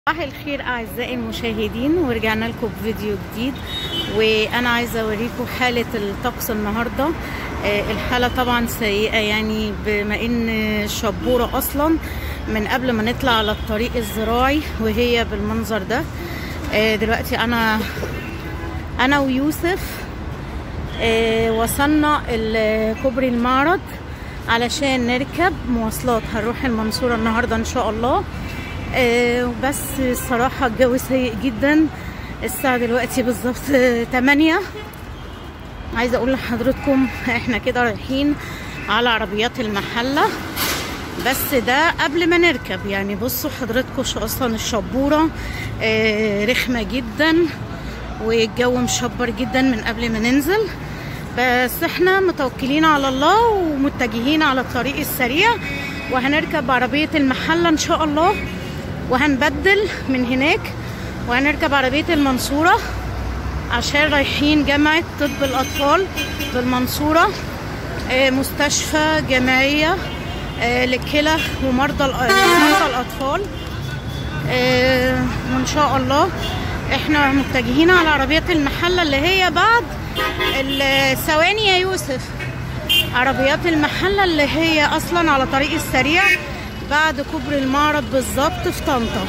صباح الخير اعزائي المشاهدين ورجعنا لكم بفيديو جديد وانا عايزه اوريكم حاله الطقس النهارده آه، الحاله طبعا سيئه يعني بما ان الشبوره اصلا من قبل ما نطلع على الطريق الزراعي وهي بالمنظر ده آه، دلوقتي انا انا ويوسف آه، وصلنا ال- كوبري المعرض علشان نركب مواصلات هنروح المنصورة النهاردة ان شاء الله آه، بس الصراحة الجو سيء جدا الساعة دلوقتي بالظبط آه، 8 عايزة اقول لحضرتكم احنا كده رايحين على عربيات المحلة بس ده قبل ما نركب يعني بصوا حضراتكم شو اصلا الشبورة آه، رخمة جدا والجو مشبر جدا من قبل ما ننزل بس احنا متوكلين على الله ومتجهين على الطريق السريع وهنركب عربية المحلة ان شاء الله وهنبدل من هناك وهنركب عربية المنصورة عشان رايحين جامعة طب الأطفال بالمنصورة آه، مستشفى جامعية آه، للكلى ومرضى الأ- مرضى الأطفال آه، وإن شاء الله احنا متجهين على عربية المحلة اللي هي بعد ال- ثواني يا يوسف عربيات المحلة اللي هي أصلا على طريق السريع بعد كوبري المعرض بالظبط في طنطا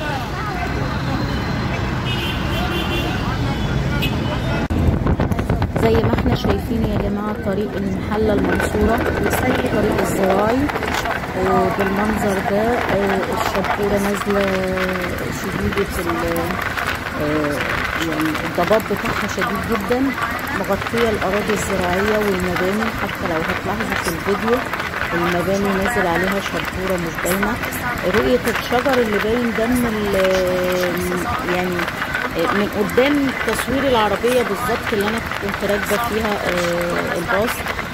زي ما احنا شايفين يا جماعة طريق المحلة المنصورة الطريق الزراعي آه، بالمنظر ده آه، الشبورة نازلة شديدة ال- آه، يعني الضباب بتاعها شديد جدا مغطية الأراضي الزراعية والمباني حتى لو هتلاحظوا في الفيديو المباني نازل عليها شبورة مش باينة رؤية الشجر اللي باين ده من ال- يعني من قدام تصوير العربية بالظبط اللي أنا كنت راكبة فيها آه، الباص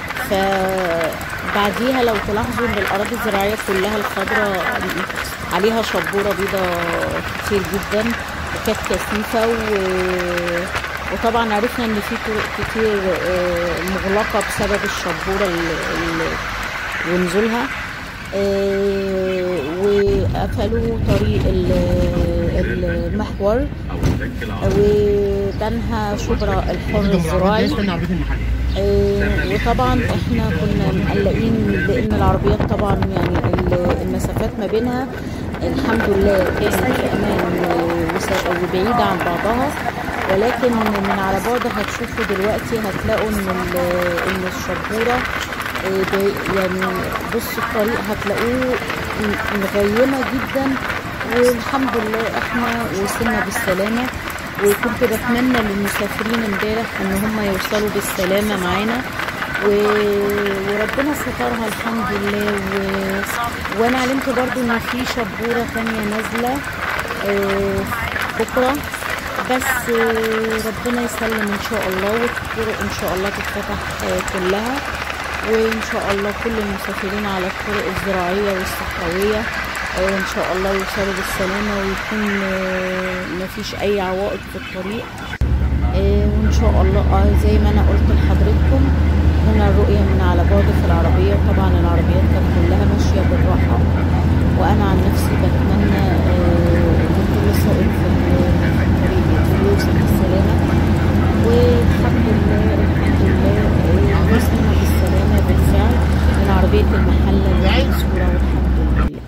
فبعديها لو تلاحظوا ان الاراضي الزراعيه كلها الخضراء عليها شبوره بيضة كتير جدا وكانت كثيفه و... وطبعا عرفنا ان في طرق كتير آه، مغلقه بسبب الشبوره ال- ال- ونزولها آه، وقفلوا طريق ال- المحور وبنها شبرا الحر الزراعي آه، وطبعا احنا كنا مقلقين لان العربيات طبعا يعني ال- المسافات ما بينها الحمد لله كانت في امان و- وس- وبعيده عن بعضها ولكن من على بعد هتشوفوا دلوقتي هتلاقوا ان ال- ان الشبوره آه، ب- يعني بصوا الطريق هتلاقوه م- مغيمه جدا والحمد لله احنا وصلنا بالسلامه وكنت بتمنى للمسافرين امبارح ان هم يوصلوا بالسلامه معانا و... وربنا سترها الحمد لله و... وانا علمت برضو ان في شبوره ثانيه نازله آه، بكره بس آه، ربنا يسلم ان شاء الله والطرق ان شاء الله تتفتح آه، كلها وان شاء الله كل المسافرين على الطرق الزراعيه والصحراويه آه، ان شاء الله يوصلوا بالسلامه ويكون آه، مفيش اي عوائق في الطريق آه، وان شاء الله آه، زي ما انا قلت لحضرتكم هنا الرؤيه من على بعد في العربيه طبعا العربيات كانت كلها ماشيه بالراحه وانا عن نفسي بتمنى آه، لكل سائق في ال- في الطريق يوصل بالسلامه والحمد لله الحمد لله آه، وصلنا بالسلامه بالفعل من عربيه المحله المنصوره والحمد لله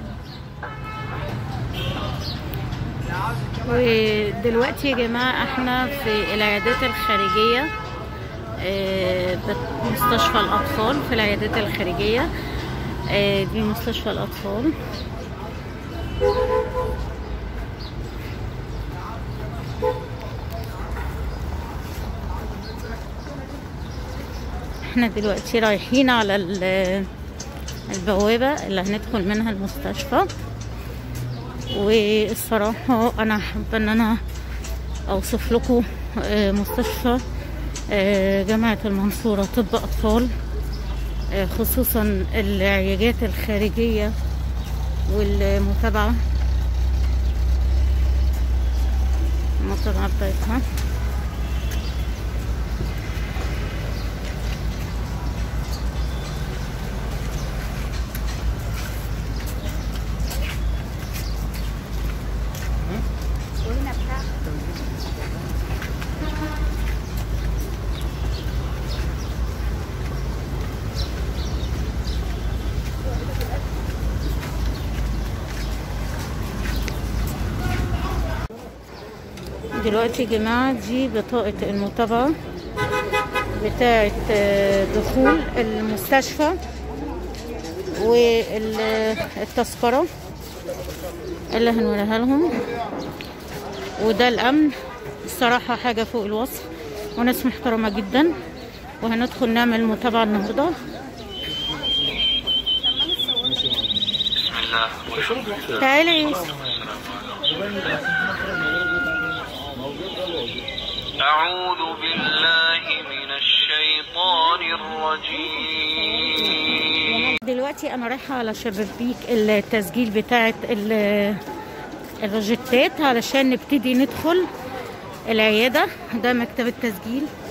ودلوقتي يا جماعة احنا في العيادات الخارجية آه، بت- مستشفى الأطفال في العيادات الخارجية آه، دي مستشفى الأطفال احنا دلوقتي رايحين على ال- البوابة اللي هندخل منها المستشفى والصراحة أنا حابة إن أنا أوصف لكم آه، مستشفى آه، جامعة المنصورة طب أطفال آه، خصوصا العيادات الخارجية والمتابعة المتابعة بتاعتها دلوقتي يا جماعة دي بطاقة المتابعة بتاعة آه، دخول المستشفى والتذكرة اللي هنوريها لهم وده الأمن الصراحة حاجة فوق الوصف وناس محترمة جدا وهندخل نعمل متابعة النهاردة بسم الله والحمد لله تعالي يا يوسف أعوذ بالله من الشيطان الرجيم دلوقتي انا رايحه على شبابيك التسجيل بتاعه ال- الروجيتات علشان نبتدي ندخل العياده ده مكتب التسجيل